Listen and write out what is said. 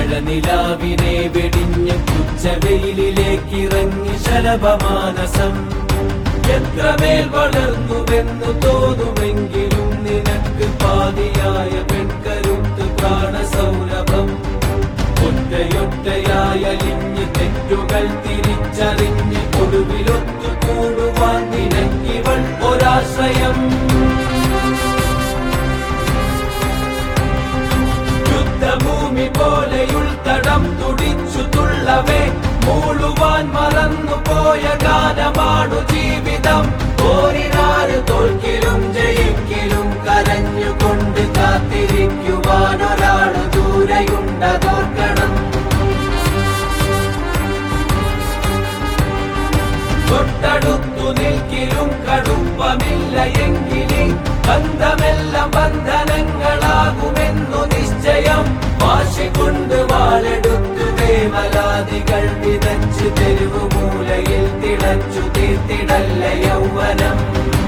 മഴനിലാവിനെ വെടിഞ്ഞ് ഉച്ചവെയിലിലേക്കിറങ്ങി ശലഭമാനസം എത്രമേൽ വളർന്നുവെന്നു തോന്നുമെങ്കിലും നിനക്ക് പാതിയായ പെൺകരുത്ത് പ്രാണസൗരഭം ഒറ്റയൊറ്റയായ അലിഞ്ഞ് തെറ്റുകൾ തിരിച്ചറിഞ്ഞ് ഒടുവിലൊത്തു കൂടുവാൻ നിനക്കിവൾ ഒരാശ്രയം യുദ്ധഭൂമി പോലെയുൾത്തടം തുടിച്ചു തുള്ളവേ മൂളുവാൻ മറന്നുപോയ ഗാനമാണു ജീവിതം ഓരിനാറ് തോൽക്കിലും ജയിക്കിലും കരഞ്ഞുകൊണ്ട് കാത്തിരിക്കുവാൻ ഒരാള് ദൂരെയുണ്ടതോർക്കണം തൊട്ടടുത്തു നിൽക്കിലും കടുപ്പമില്ല എങ്കിലേ ബന്ധമെല്ലാം ബന്ധനങ്ങളാകുമെന്നു നിശ്ചയം വാശി കൊണ്ട് വാളെടുത്തു വേവലാദികൾ വിതച്ചു തെരുവു മൂലയിൽ തിളച്ചു തീർത്തിടല്ല യൗവനം